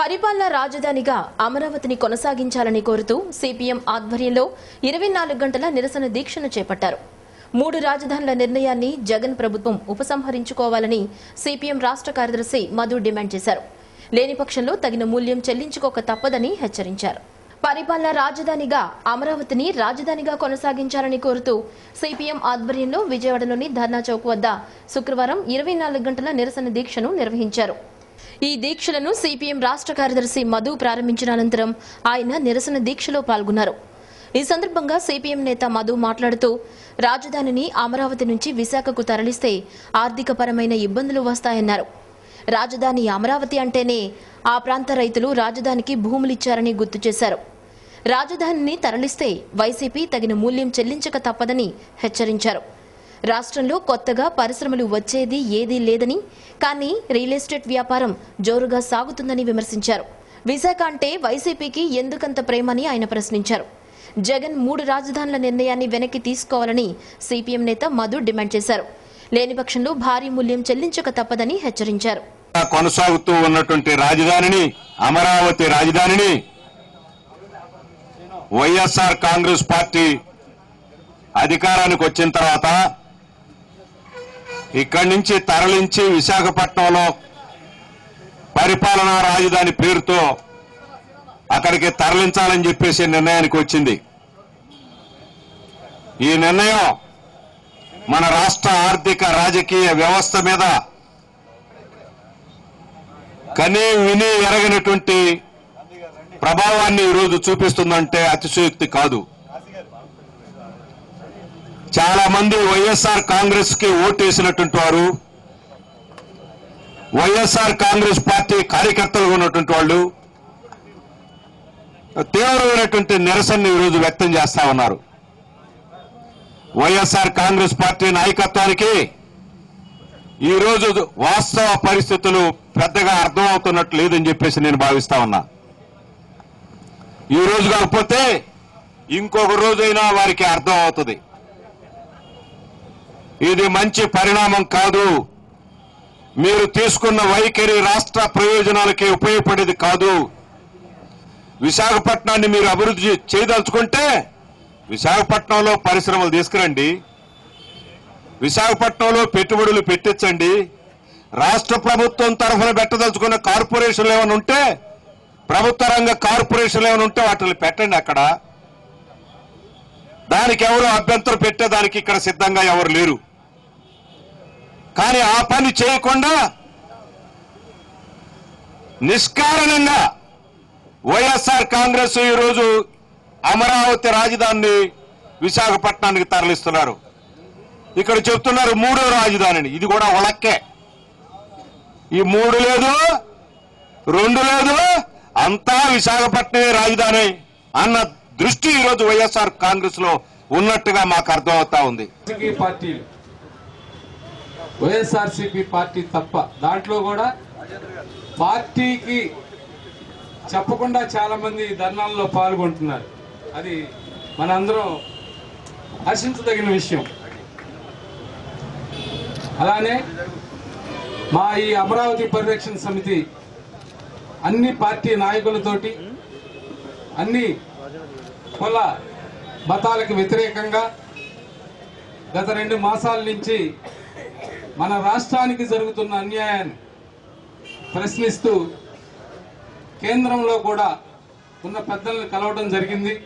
పరిపాలనా రాజధానిగా అమరావతిని కొనసాగించాలని కోరుతూ సిపిఎం ఆధ్వర్యంలో ఇరవై నాలుగు గంటల నిరసన దీక్షను చేపట్టారు మూడు రాజధానుల నిర్ణయాన్ని జగన్ ప్రభుత్వం ఉపసంహరించుకోవాలని సిపిఎం రాష్ట్ర కార్యదర్శి మధు డిమాండ్ చేశారు లేని పక్షంలో తగిన మూల్యం చెల్లించుకోక తప్పదని హెచ్చరించారు పరిపాలనా రాజధానిగా అమరావతిని రాజధానిగా కొనసాగించాలని కోరుతూ సిపిఎం ఆధ్వర్యంలో విజయవాడలోని ధర్నా చౌక్ వద్ద శుక్రవారం ఇరవై నాలుగు గంటల నిరసన దీక్షను నిర్వహించారు ఈ దీక్షలను సిపిఎం రాష్ట్ర కార్యదర్శి మధు ప్రారంభించిన అనంతరం ఆయన నిరసన దీక్షలో పాల్గొన్నారు ఈ సందర్భంగా సిపిఎం నేత మధు మాట్లాడుతూ రాజధానిని అమరావతి నుంచి విశాఖకు తరలిస్తే ఆర్థికపరమైన ఇబ్బందులు వస్తాయన్నారు రాజధాని అమరావతి అంటేనే ఆ ప్రాంత రైతులు రాజధానికి భూములిచ్చారని గుర్తు చేశారు రాజధానిని తరలిస్తే వైసీపీ తగిన మూల్యం చెల్లించక తప్పదని హెచ్చరించారు రాష్ట్రంలో కొత్తగా పరిశ్రమలు వచ్చేది ఏదీ లేదని కానీ రియల్ ఎస్టేట్ వ్యాపారం జోరుగా సాగుతుందని విమర్శించారు విశాఖ అంటే వైసీపీకి ఎందుకంత ప్రేమని ఆయన ప్రశ్నించారు జగన్ మూడు రాజధానుల నిర్ణయాన్ని వెనక్కి తీసుకోవాలని సిపిఎం నేత మధు డిమాండ్ చేశారు లేని పక్షంలో భారీ మూల్యం చెల్లించక తప్పదని హెచ్చరించారు కొనసాగుతూ ఉన్నటువంటి రాజధానిని అమరావతి రాజధానిని వైఎస్ఆర్ కాంగ్రెస్ పార్టీ అధికారానికి వచ్చిన తర్వాత ఇక్కడి నుంచి తరలించి విశాఖపట్నంలో పరిపాలనా రాజధాని పేరుతో అక్కడికి తరలించాలని చెప్పేసి నిర్ణయానికి వచ్చింది ఈ నిర్ణయం మన రాష్ట్ర ఆర్థిక రాజకీయ వ్యవస్థ మీద కనీ విని ఎరగనటువంటి ప్రభావాన్ని ఈరోజు చూపిస్తుందంటే అతిశయోక్తి కాదు చాలా మంది వైఎస్ఆర్ కాంగ్రెస్ కి ఓటేసినటువంటి వారు వైఎస్ఆర్ కాంగ్రెస్ పార్టీ కార్యకర్తలు ఉన్నటువంటి వాళ్ళు తీవ్రమైనటువంటి నిరసనని ఈరోజు వ్యక్తం చేస్తా ఉన్నారు వైఎస్ఆర్ కాంగ్రెస్ పార్టీ నాయకత్వానికి ఈ రోజు వాస్తవ పరిస్థితులు పెద్దగా అర్థమవుతున్నట్టు లేదని చెప్పేసి నేను భావిస్తా ఉన్నా ఈ రోజు కాకపోతే ఇంకొక రోజైనా వారికి అర్థం అవుతుంది ఇది మంచి పరిణామం కాదు మీరు తీసుకున్న వైఖరి రాష్ట్ర ప్రయోజనాలకి ఉపయోగపడేది కాదు విశాఖపట్నాన్ని మీరు అభివృద్ధి చేయదలుచుకుంటే విశాఖపట్నంలో పరిశ్రమలు తీసుకురండి విశాఖపట్నంలో పెట్టుబడులు పెట్టించండి రాష్ట్ర ప్రభుత్వం తరఫున పెట్టదలుచుకున్న కార్పొరేషన్లు ఏమైనా ఉంటే ప్రభుత్వ రంగ కార్పొరేషన్లు ఏమైనా ఉంటే వాటిని పెట్టండి అక్కడ దానికి ఎవరు అభ్యంతరం పెట్టేదానికి ఇక్కడ సిద్ధంగా ఎవరు లేరు కానీ ఆ పని చేయకుండా నిష్కారణంగా వైఎస్ఆర్ కాంగ్రెస్ ఈరోజు అమరావతి రాజధానిని విశాఖపట్నానికి తరలిస్తున్నారు ఇక్కడ చెప్తున్నారు మూడో రాజధానిని ఇది కూడా ఒలక్కే ఈ మూడు లేదు రెండు లేదు అంతా విశాఖపట్నమే రాజధాని అన్న దృష్టి ఈరోజు వైఎస్ఆర్ కాంగ్రెస్ లో ఉన్నట్టుగా మాకు అర్థమవుతా ఉంది రాజకీయ పార్టీలు వైఎస్ఆర్సీపీ పార్టీ తప్ప దాంట్లో కూడా పార్టీకి చెప్పకుండా చాలా మంది ధర్నాల్లో పాల్గొంటున్నారు అది మనందరం హర్షించదగిన విషయం అలానే మా ఈ అమరావతి పరిరక్షణ సమితి అన్ని పార్టీ నాయకులతోటి అన్ని కుల మతాలకు వ్యతిరేకంగా గత రెండు మాసాల నుంచి మన రాష్ట్రానికి జరుగుతున్న అన్యాయాన్ని ప్రశ్నిస్తూ కేంద్రంలో కూడా ఉన్న పెద్దలను కలవడం జరిగింది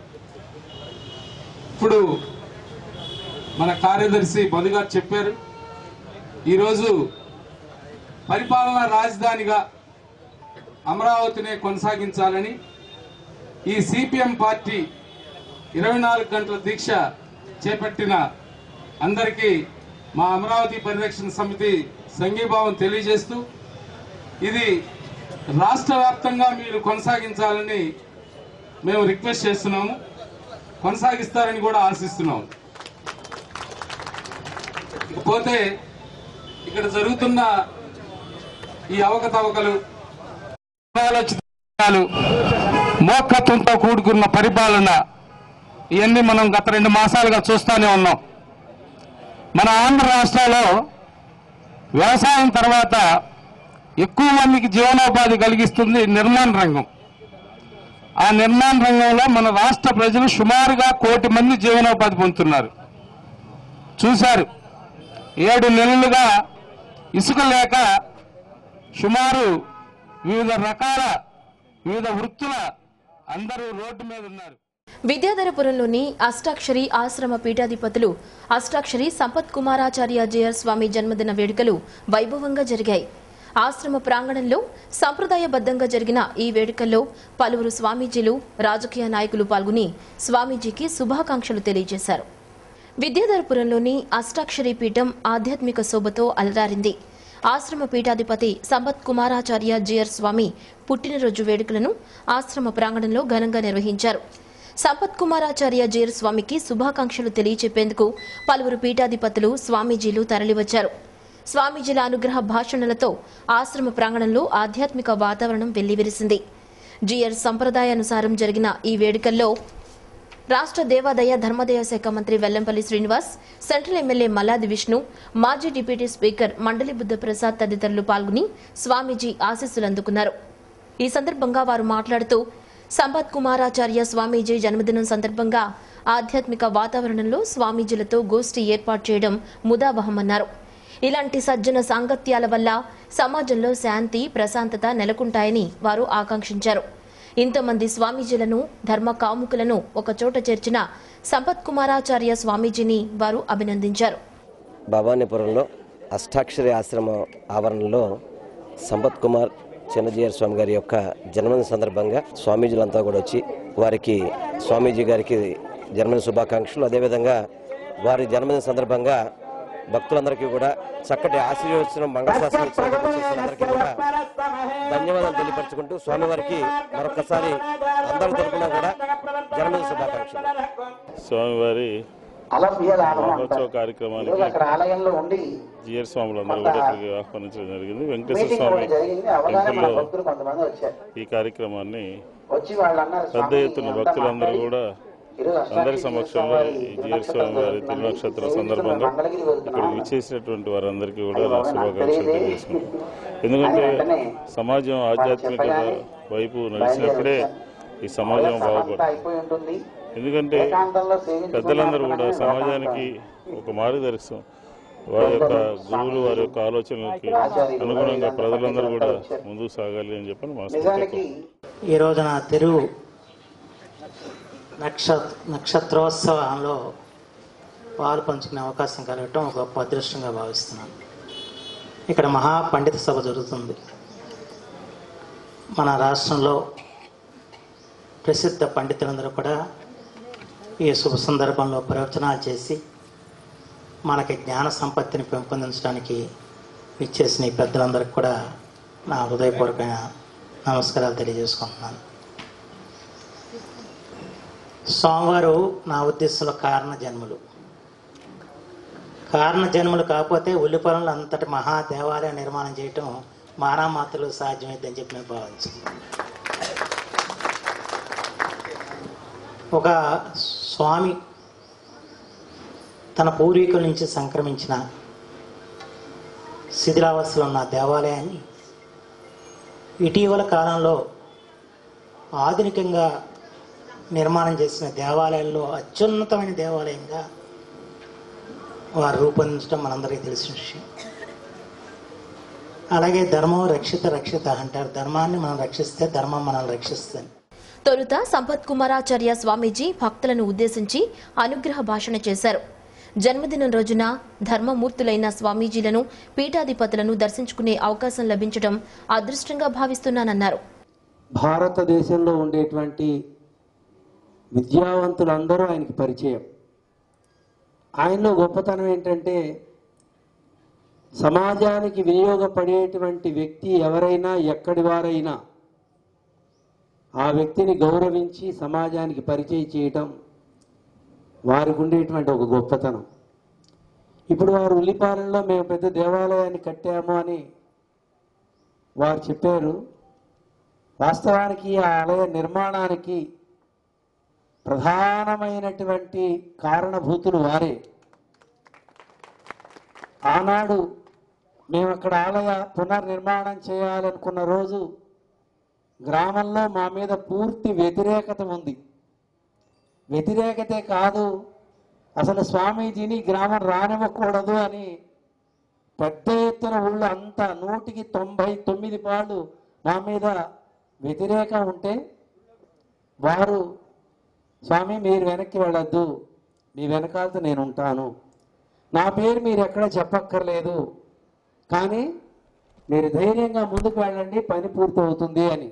ఇప్పుడు మన కార్యదర్శి మధుగారు చెప్పారు ఈరోజు పరిపాలనా రాజధానిగా అమరావతినే కొనసాగించాలని ఈ సిపిఎం పార్టీ ఇరవై నాలుగు గంటల దీక్ష చేపట్టిన అందరికీ మా అమరావతి పరిరక్షణ సమితి సంఘీభావం తెలియజేస్తూ ఇది రాష్ట్ర వ్యాప్తంగా మీరు కొనసాగించాలని మేము రిక్వెస్ట్ చేస్తున్నాము కొనసాగిస్తారని కూడా ఆశిస్తున్నాము ఇకపోతే ఇక్కడ జరుగుతున్న ఈ అవకతవకలు ఆలోచనలు మోక్కత్వంతో కూడుకున్న పరిపాలన ఇవన్నీ మనం గత రెండు మాసాలుగా చూస్తూనే ఉన్నాం మన ఆంధ్ర రాష్ట్రంలో వ్యవసాయం తర్వాత ఎక్కువ మందికి జీవనోపాధి కలిగిస్తుంది నిర్మాణ రంగం ఆ నిర్మాణ రంగంలో మన రాష్ట్ర ప్రజలు సుమారుగా కోటి మంది జీవనోపాధి పొందుతున్నారు చూశారు ఏడు నెలలుగా ఇసుక లేక సుమారు వివిధ రకాల వివిధ వృత్తుల అందరూ రోడ్డు మీద ఉన్నారు విద్యాధరపురంలోని అష్టాక్షరి ఆశ్రమ పీఠాధిపతులు అష్టాక్షరి సంపత్ కుమారాచార్య జేఆర్ స్వామి జన్మదిన వేడుకలు వైభవంగా జరిగాయి ఆశ్రమ ప్రాంగణంలో సంప్రదాయబద్ధంగా జరిగిన ఈ వేడుకల్లో పలువురు స్వామీజీలు రాజకీయ నాయకులు పాల్గొని స్వామీజీకి శుభాకాంక్షలు తెలియజేశారు విద్యాధరపురంలోని అష్టాక్షరి పీఠం ఆధ్యాత్మిక శోభతో అలరారింది ఆశ్రమ పీఠాధిపతి సంపత్ కుమారాచార్య జిఆర్ స్వామి పుట్టినరోజు వేడుకలను ఆశ్రమ ప్రాంగణంలో ఘనంగా నిర్వహించారు సంపత్ కుమారాచార్య జిఆర్ స్వామికి శుభాకాంక్షలు తెలియచెప్పేందుకు పలువురు పీఠాధిపతులు స్వామీజీలు తరలివచ్చారు స్వామీజీల అనుగ్రహ భాషణలతో ఆశ్రమ ప్రాంగణంలో ఆధ్యాత్మిక వాతావరణం వెల్లివిరిసింది జిఆర్ సంప్రదాయానుసారం జరిగిన ఈ వేడుకల్లో రాష్ట్ర దేవాదాయ ధర్మాదాయ శాఖ మంత్రి వెల్లంపల్లి శ్రీనివాస్ సెంట్రల్ ఎమ్మెల్యే మల్లాది విష్ణు మాజీ డిప్యూటీ స్పీకర్ మండలి బుద్ధప్రసాద్ తదితరులు పాల్గొని స్వామీజీ ఆశీస్సులు అందుకున్నారు ఈ సందర్భంగా వారు మాట్లాడుతూ సంపత్ కుమారాచార్య స్వామీజీ జన్మదినం సందర్భంగా ఆధ్యాత్మిక వాతావరణంలో స్వామీజీలతో గోష్ఠి ఏర్పాటు చేయడం ముదావహమన్నారు ఇలాంటి సజ్జన సాంగత్యాల వల్ల సమాజంలో శాంతి ప్రశాంతత నెలకొంటాయని వారు ఆకాంక్షించారు ఇంతమంది స్వామీజీలను ధర్మ కాముకులను ఒకచోట చేర్చిన సంపత్ కుమారాచార్య స్వామీజీని వారు అభినందించారు భవానీపురంలో అష్టాక్షరి ఆశ్రమ ఆవరణలో సంపత్ కుమార్ చిన్నజీయర్ స్వామి గారి యొక్క జన్మదిన సందర్భంగా స్వామీజీలంతా కూడా వచ్చి వారికి స్వామీజీ గారికి జన్మదిన శుభాకాంక్షలు అదేవిధంగా వారి జన్మదిన సందర్భంగా భక్తులందరికీ కూడా చక్కటి ఆశీర్వచనం మంగళశాస్త్రం అందరికీ కూడా ధన్యవాదాలు తెలియపరచుకుంటూ స్వామివారికి మరొకసారి అందరి తరపున కూడా జన్మదిన శుభాకాంక్షలు స్వామివారి అలభ్యదానం మహోత్సవ అంటారు కార్యక్రమానికి ఈరోజు అక్కడ ఆలయంలో ఉండి జిఆర్ స్వాములందరూ కూడా ఇక్కడికి ఆహ్వానించడం జరిగింది వెంకటేశ్వర మీటింగ్ స్వామి ఒకటి జరిగింది అవగానే మన టెంపుల్లో భక్తులు కొంతమంది వచ్చారు ఈ కార్యక్రమాన్ని వచ్చి వాళ్ళు అన్నారు పెద్ద "స్వామి, ఎత్తున అంతా భక్తులందరూ మాట్లాడి కూడా ఈరోజు అందరి అష్టాదశి సమక్షంలో వారి ఈ జిఆర్ స్వామి వారి తిరునక్షత్రం తిరునక్షత్ర జరుగుతుంది. సందర్భంగా మంగళగిరి వెళ్తున్నాం. ఇక్కడికి విచ్చేసినటువంటి వారందరికీ కూడా అయ్యో, నా నాకు శుభాకాంక్షలు తెలియదే. తెలియజేసుకుంటాను ఎందుకంటే అని వెంటనే సమాజం ఆధ్యాత్మికత చెప్పగానే వైపు నడిచినప్పుడే ఈ సమాజం అంతా బాగుపడుతుంది అయిపోయి ఉంటుంది ఎందుకంటే ఏకాంతంలో సేవించుకున్న పెద్దలందరూ కూడా అర్థమనే సమాజానికి ఒక మార్గదర్శనం వారి యొక్క గురువులు వారి యొక్క ఆలోచనలకి అనుగుణంగా ప్రజలందరూ కూడా ముందుకు సాగాలి అని చెప్పని నిజానికి మనస్ఫూర్తిగా ఈ రోజున తెలుగు నక్ష నక్షత్రోత్సవంలో పాలు పంచుకునే అవకాశం కలగటం ఒక గొప్ప అదృష్టంగా భావిస్తున్నాను ఇక్కడ మహా పండిత సభ జరుగుతుంది మన రాష్ట్రంలో ప్రసిద్ధ పండితులందరూ కూడా ఈ శుభ సందర్భంలో ప్రవచనాలు చేసి మనకి జ్ఞాన సంపత్తిని పెంపొందించడానికి ఇచ్చేసిన ఈ పెద్దలందరికీ కూడా నా హృదయపూర్వకమైన నమస్కారాలు తెలియజేసుకుంటున్నాను స్వామివారు నా ఉద్దేశంలో కారణ జన్ములు కారణ జన్ములు కాకపోతే ఉల్లిపొలంలో అంతటి మహా దేవాలయ నిర్మాణం చేయటం మానవమాతలు సాధ్యమైందని చెప్పి నేను భావించాను ఒక స్వామి తన పూర్వీకుల నుంచి సంక్రమించిన శిథిలావస్థలో ఉన్న దేవాలయాన్ని ఇటీవల కాలంలో ఆధునికంగా నిర్మాణం చేసిన దేవాలయాల్లో అత్యున్నతమైన దేవాలయంగా వారు రూపొందించడం మనందరికీ తెలిసిన విషయం అలాగే ధర్మం రక్షిత రక్షిత అంటారు ధర్మాన్ని మనం రక్షిస్తే ధర్మం మనల్ని రక్షిస్తుంది తొలుత సంపత్ కుమారాచార్య స్వామీజీ భక్తులను ఉద్దేశించి అనుగ్రహ భాషణ చేశారు జన్మదినం రోజున ధర్మమూర్తులైన స్వామీజీలను పీఠాధిపతులను దర్శించుకునే అవకాశం లభించడం అదృష్టంగా భావిస్తున్నానన్నారు భారతదేశంలో ఉండేటువంటి విద్యావంతులందరూ ఆయనకి పరిచయం ఆయనలో గొప్పతనం ఏంటంటే సమాజానికి వినియోగపడేటువంటి వ్యక్తి ఎవరైనా ఎక్కడి వారైనా ఆ వ్యక్తిని గౌరవించి సమాజానికి పరిచయం చేయటం వారికి ఉండేటువంటి ఒక గొప్పతనం ఇప్పుడు వారు ఉల్లిపాలెంలో మేము పెద్ద దేవాలయాన్ని కట్టాము అని వారు చెప్పారు వాస్తవానికి ఆ ఆలయ నిర్మాణానికి ప్రధానమైనటువంటి కారణభూతులు వారే ఆనాడు మేము అక్కడ ఆలయ పునర్నిర్మాణం చేయాలనుకున్న రోజు గ్రామంలో మా మీద పూర్తి వ్యతిరేకత ఉంది వ్యతిరేకతే కాదు అసలు స్వామీజీని గ్రామం రానివ్వకూడదు అని పెద్ద ఎత్తున ఊళ్ళో అంతా నూటికి తొంభై తొమ్మిది పాళ్ళు మా మీద వ్యతిరేకం ఉంటే వారు స్వామి మీరు వెనక్కి వెళ్ళొద్దు మీ వెనకాలతో నేను ఉంటాను నా పేరు మీరు ఎక్కడ చెప్పక్కర్లేదు కానీ మీరు ధైర్యంగా ముందుకు వెళ్ళండి పని పూర్తవుతుంది అని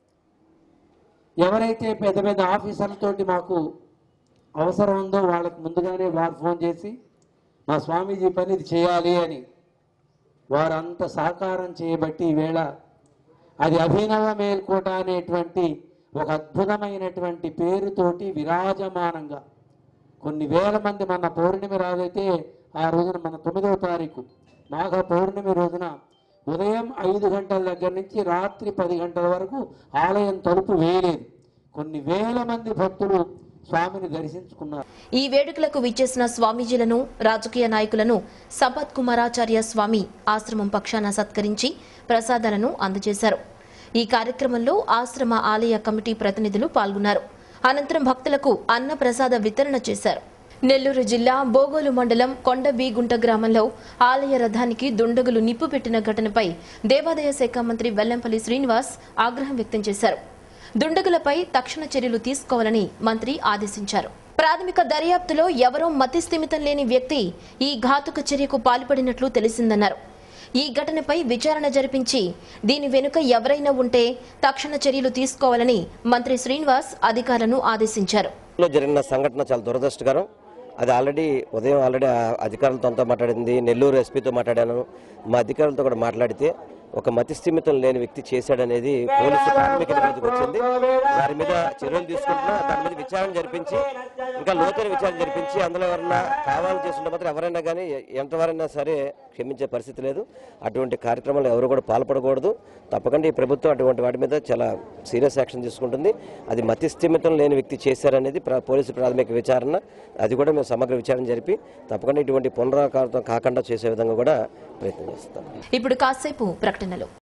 ఎవరైతే పెద్ద పెద్ద ఆఫీసర్లతోటి మాకు అవసరం ఉందో వాళ్ళకి ముందుగానే వారు ఫోన్ చేసి మా స్వామీజీ పని ఇది చేయాలి అని వారంత సహకారం చేయబట్టి ఈవేళ అది అభినవ మేల్కోట అనేటువంటి ఒక అద్భుతమైనటువంటి పేరుతోటి విరాజమానంగా కొన్ని వేల మంది మన పౌర్ణమి రాదైతే ఆ రోజున మన తొమ్మిదవ తారీఖు మాఘ పౌర్ణమి రోజున ఉదయం ఐదు గంటల దగ్గర నుంచి రాత్రి పది గంటల వరకు ఆలయం తలుపు వేయలేదు కొన్ని వేల మంది భక్తులు స్వామిని దర్శించుకున్నారు ఈ వేడుకలకు విచ్చేసిన స్వామీజీలను రాజకీయ నాయకులను సంపత్ కుమారాచార్య స్వామి ఆశ్రమం పక్షాన సత్కరించి ప్రసాదాలను అందజేశారు ఈ కార్యక్రమంలో ఆశ్రమ ఆలయ కమిటీ ప్రతినిధులు పాల్గొన్నారు అనంతరం భక్తులకు అన్న ప్రసాద వితరణ చేశారు నెల్లూరు జిల్లా బోగోలు మండలం కొండబీగుంట గ్రామంలో ఆలయ రథానికి దుండగులు నిప్పు పెట్టిన ఘటనపై దేవాదాయ శాఖ మంత్రి వెల్లంపల్లి శ్రీనివాస్ ఆగ్రహం వ్యక్తం చేశారు దుండగులపై తక్షణ చర్యలు తీసుకోవాలని మంత్రి ఆదేశించారు ప్రాథమిక దర్యాప్తులో ఎవరో మతిస్థిమితం లేని వ్యక్తి ఈ ఘాతుక చర్యకు పాల్పడినట్లు తెలిసిందన్నారు ఈ ఘటనపై విచారణ జరిపించి దీని వెనుక ఎవరైనా ఉంటే తక్షణ చర్యలు తీసుకోవాలని మంత్రి శ్రీనివాస్ అధికారులను ఆదేశించారు లో జరిగిన సంఘటన చాలా దురదృష్టకరం అది ఆల్రెడీ ఉదయం ఆల్రెడీ ఆ అధికారులతో అంతా మాట్లాడింది నెల్లూరు ఎస్పీతో మాట్లాడాను మా అధికారులతో కూడా మాట్లాడితే ఒక మతిస్థిమితం లేని వ్యక్తి చేశాడనేది పోలీసు ప్రాథమిక నివేదిక వచ్చింది వారి మీద చర్యలు తీసుకుంటున్నా దాని మీద విచారణ జరిపించి ఇంకా లోతైన విచారణ జరిపించి అందులో ఎవరైనా కావాలని చేస్తుంటే మాత్రం ఎవరైనా కానీ ఎంతవరైనా సరే క్షమించే పరిస్థితి లేదు అటువంటి కార్యక్రమాలు ఎవరు కూడా పాల్పడకూడదు తప్పకుండా ఈ ప్రభుత్వం అటువంటి వాటి మీద చాలా సీరియస్ యాక్షన్ తీసుకుంటుంది అది మతిస్థిమితం లేని వ్యక్తి చేశారనేది ప్ర- పోలీసు ప్రాథమిక విచారణ అది కూడా మేము సమగ్ర విచారణ జరిపి తప్పకుండా ఇటువంటి పునరావృతం కాకుండా చేసే విధంగా కూడా ప్రయత్నం చేస్తాం ఇప్పుడు కాసేపు ప్రకటనలు